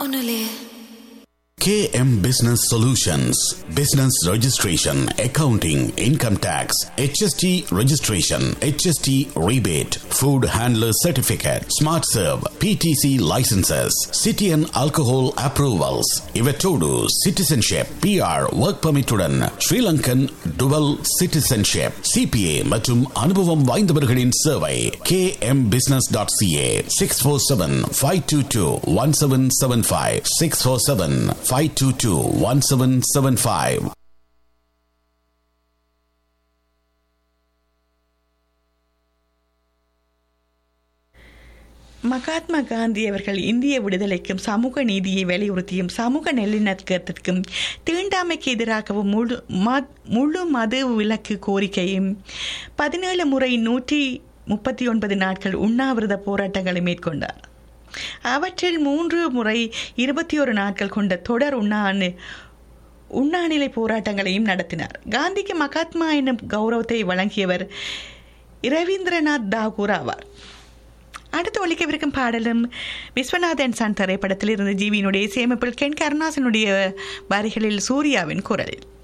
ஒன்றும் இல்லையே KM Business Solutions Business Registration, Accounting, Income Tax, HST Registration, HST Rebate, Food Handler Certificate, Smart Serve, PTC Licenses, City and Alcohol Approvals, Ivetodu, Citizenship, PR, Work Permit உடன் Sri Lankan Dual Citizenship, CPA மற்றும் அனுபவம் வாய்ந்தவர்களின் சேவை kmbusiness.ca 647-522-1775 647-522-1775 Mahatma Gandhi அவர்கள் இந்திய விடுதலைக்கும் சமூக நீதியை வலியுறுத்தியும் சமூக நல்லிணக்கத்திற்கும் தீண்டாமைக்கு எதிராகவும் முழு ம- முழு மது விலக்கு கோரிக்கையும் பதினேழு முறை நூற்றி முப்பத்தி ஒன்பது நாட்கள் உண்ணாவிரத போராட்டங்களை மேற்கொண்டார் அவற்றில் மூன்று முறை இருபத்தி ஒரு நாட்கள் கொண்ட தொடர் உண்ணாணு உண்ணாநிலை போராட்டங்களையும் நடத்தினார் காந்திக்கு மகாத்மா என்னும் கௌரவத்தை வழங்கியவர் இரவீந்திரநாத் தாகூர் ஆவார் அடுத்து ஒழிக்கவிருக்கும் பாடலும் விஸ்வநாதன் சன் திரைப்படத்தில் இருந்து ஜீவியினுடைய சேமிப்பில் கென் கருணாசனுடைய வரிகளில் சூர்யாவின் குரலில்